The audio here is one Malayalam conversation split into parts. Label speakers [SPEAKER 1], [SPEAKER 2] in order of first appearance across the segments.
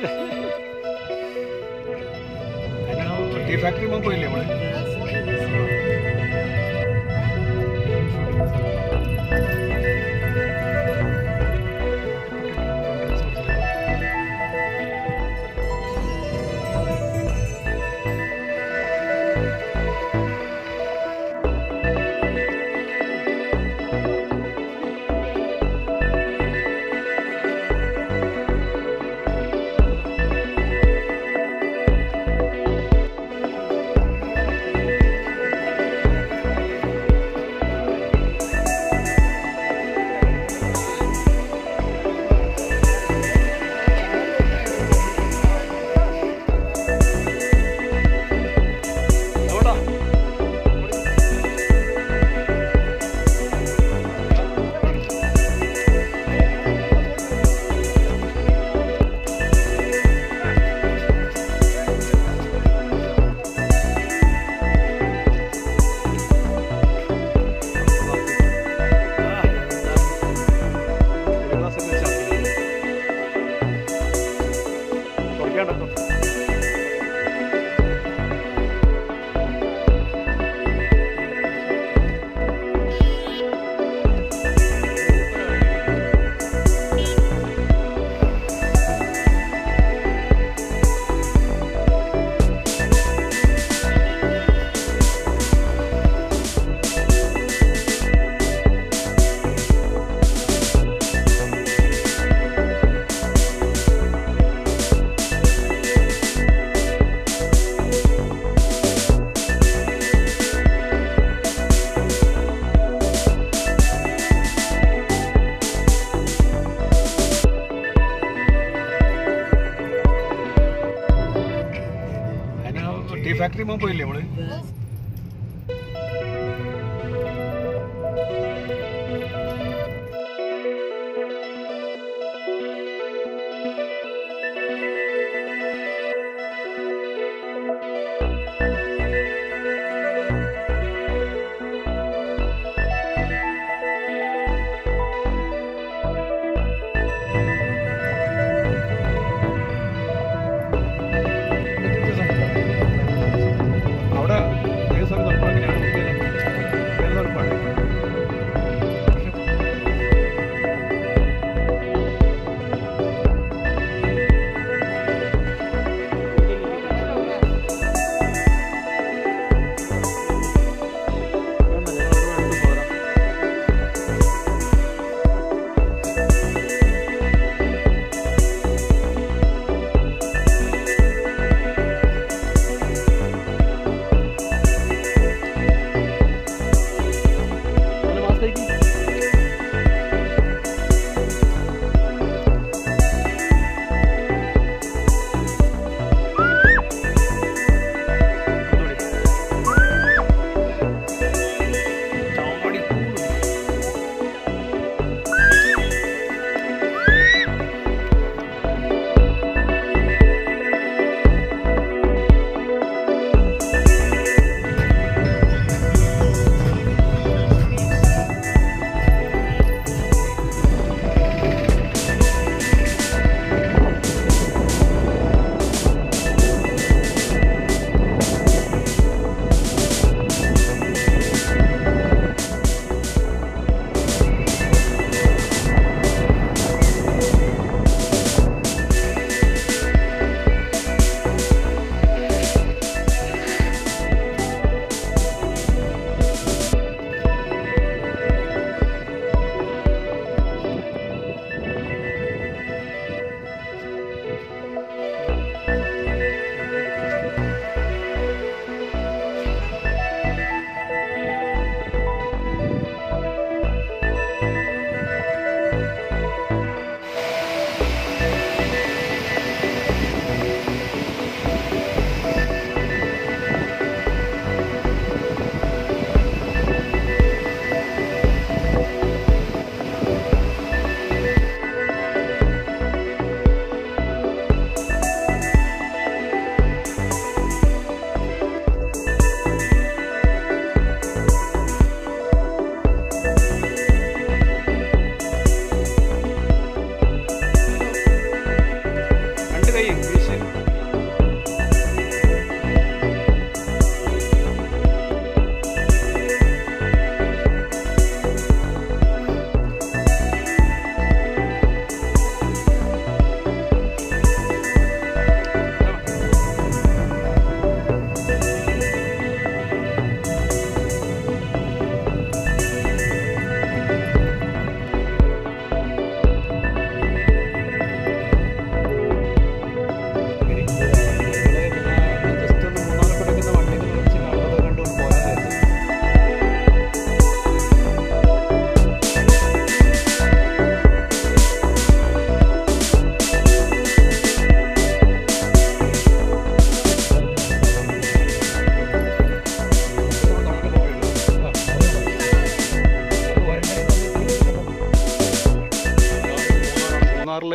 [SPEAKER 1] ടീ ഫാക്ടറി പോയില്ലേ നമ്മള് എവിടാ കുറയ്ക്കാണ്ടോ അതിന് ടീ ഫാക്ടറി പോയില്ലേ നമ്മള് അവിടെ
[SPEAKER 2] മൂന്നാറിൽ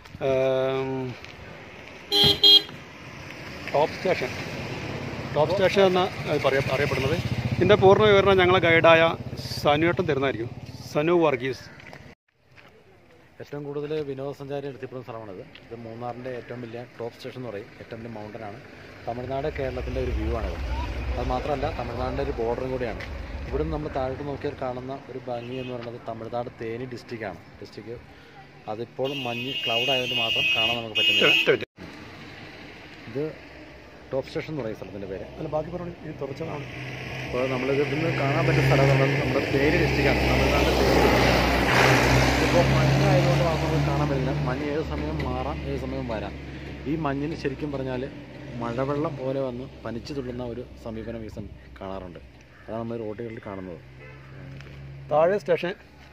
[SPEAKER 2] ടോപ്പ് സ്റ്റേഷൻ ടോപ്പ് സ്റ്റേഷൻ എന്ന പറയാ അറിയപ്പെടുന്നത് ഇതിൻ്റെ പൂർണ്ണ വിവരണം ഞങ്ങളെ ഗൈഡായ സനുവേട്ടൻ തരുന്നതായിരിക്കും സനു വർഗീസ്
[SPEAKER 3] ഏറ്റവും കൂടുതൽ വിനോദസഞ്ചാരി എത്തിപ്പെടുന്ന സ്ഥലമാണിത് ഇത് മൂന്നാറിൻ്റെ ഏറ്റവും വലിയ ടോപ്പ് സ്റ്റേഷൻ എന്ന് പറയും ഏറ്റവും വലിയ മൗണ്ടൻ ആണ് തമിഴ്നാട് കേരളത്തിൻ്റെ ഒരു വ്യൂ ആണിത് അത് മാത്രമല്ല തമിഴ്നാടിൻ്റെ ഒരു ബോർഡറും കൂടിയാണ് ഇവിടെ നിന്ന് നമ്മൾ താഴോട്ട് നോക്കിയാൽ കാണുന്ന ഒരു ഭംഗി എന്ന് പറയുന്നത് തമിഴ്നാട് തേനി ഡിസ്ട്രിക്റ്റാണ് ഡിസ്ട്രിക്റ്റ് അതിപ്പോൾ മഞ്ഞ് ക്ലൗഡ് ആയതുകൊണ്ട് മാത്രം കാണാൻ നമുക്ക് പറ്റുന്നില്ല ഇത് ടോപ്പ് സ്റ്റേഷൻ എന്ന് പറയും സ്ഥലത്തിൻ്റെ പേര്
[SPEAKER 2] അല്ല ബാക്കി പറഞ്ഞു ഇത് തുറച്ചതാണ്
[SPEAKER 3] അപ്പോൾ നമ്മളിത് ഇവിടുന്ന് കാണാൻ പറ്റുന്ന സ്ഥലം എന്ന് പറയുന്നത് നമ്മുടെ തേനി ഡിസ്ട്രിക്റ്റാണ് തമിഴ്നാട് ഇപ്പോൾ മഞ്ഞായതുകൊണ്ട് മാത്രം നമുക്ക് കാണാൻ പറ്റില്ല മഞ്ഞ് ഏത് സമയം മാറാം ഏത് സമയം വരാം ഈ മഞ്ഞിൽ ശരിക്കും പറഞ്ഞാൽ മഴവെള്ളം പോലെ വന്ന് പനിച്ചു തുള്ളുന്ന ഒരു സമീപനം ഈ സം- കാണാറുണ്ട് അതാണ് നമ്മൾ റോഡുകളിൽ കാണുന്നത്
[SPEAKER 2] താഴെ സ്റ്റേഷൻ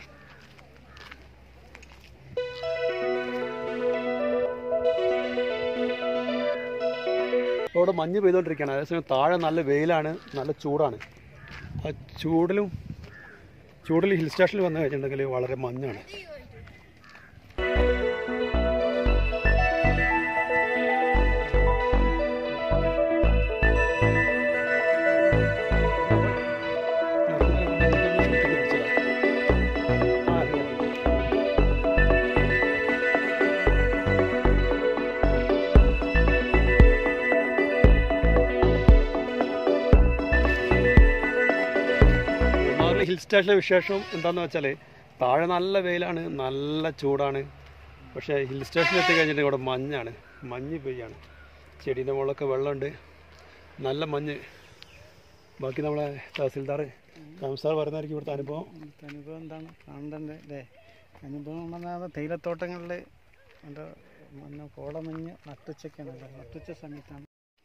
[SPEAKER 2] ഇവിടെ മഞ്ഞ് പെയ്തുകൊണ്ടിരിക്കുകയാണ് അതേസമയം താഴെ നല്ല വെയിലാണ് നല്ല ചൂടാണ് ആ ചൂടിലും ചൂടിൽ ഹിൽ സ്റ്റേഷനിൽ വന്നു കഴിഞ്ഞിട്ടുണ്ടെങ്കിൽ വളരെ മഞ്ഞാണ് മൂന്നാറിലെ ഹിൽ സ്റ്റേഷനിലെ വിശേഷം എന്താണെന്ന് വെച്ചാൽ താഴെ നല്ല വെയിലാണ് നല്ല ചൂടാണ് പക്ഷേ ഹിൽ സ്റ്റേഷനിൽ എത്തി കഴിഞ്ഞിട്ട് ഇവിടെ മഞ്ഞാണ് മഞ്ഞ് പെയ്യാണ് ചെടീൻ്റെ മുകളിലൊക്കെ വെള്ളമുണ്ട് നല്ല മഞ്ഞ് ബാക്കി നമ്മളെ തഹസിൽദാർ സാർ പറയുന്നതായിരിക്കും ഇവിടുത്തെ അനുഭവം
[SPEAKER 4] അനുഭവം എന്താണ് കാണേണ്ടത് അല്ലേ അനുഭവം എന്ന് പറഞ്ഞാൽ തേയിലത്തോട്ടങ്ങളിൽ എൻ്റെ മഞ്ഞ കോടമഞ്ഞ് നട്ടുച്ചയ്ക്കാണ് നട്ടുച്ച സമയത്താണ്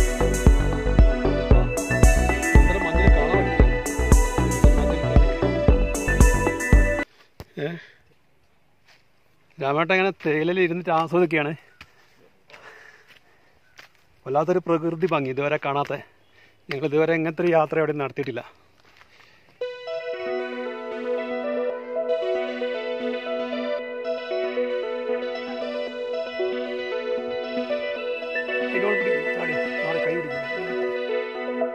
[SPEAKER 2] ഇത്ര മഞ്ഞിൽ കാണാൻ പറ്റില്ല ഏ രാമേട്ടൻ ഇങ്ങനെ തേയിലയിൽ ഇരുന്നിട്ട് ആസ്വദിക്കുകയാണ് വല്ലാത്തൊരു പ്രകൃതി ഭംഗി ഇതുവരെ കാണാത്ത ഞങ്ങൾ ഇതുവരെ ഇങ്ങനത്തെ ഒരു യാത്ര എവിടെ നടത്തിയിട്ടില്ല കൈകൾ പിടിക്ക്, ചാടി, മാറി കൈ പിടിക്ക്.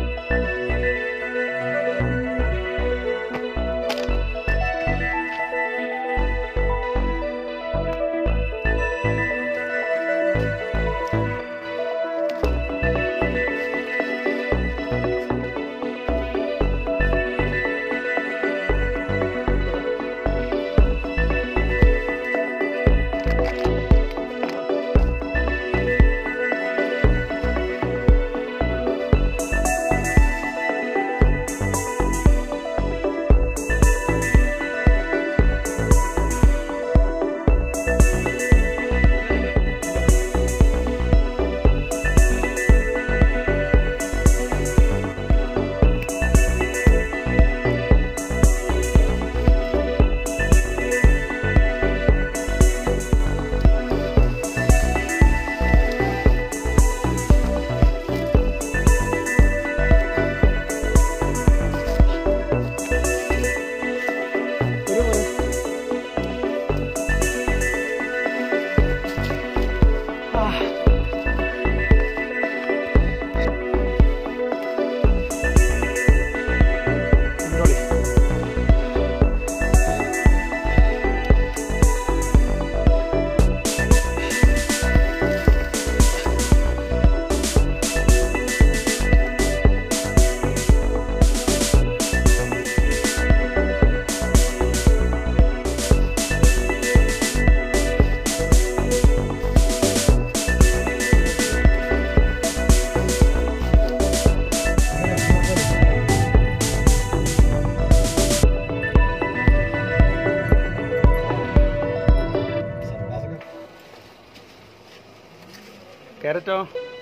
[SPEAKER 2] ക്യാരറ്റോ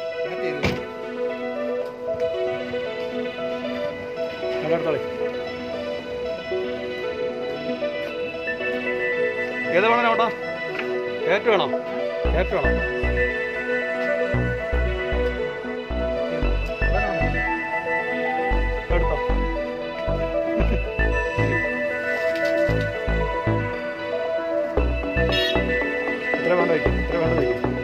[SPEAKER 2] കണ്ടെടുത്തോളി ഏത് വേണം ചേട്ടാ ക്യാരറ്റ് വേണോ ക്യാരറ്റ് വേണോ എടുത്തോ എത്ര വേണ്ട വയ്ക്കും എത്ര വേണ്ട വയ്ക്കും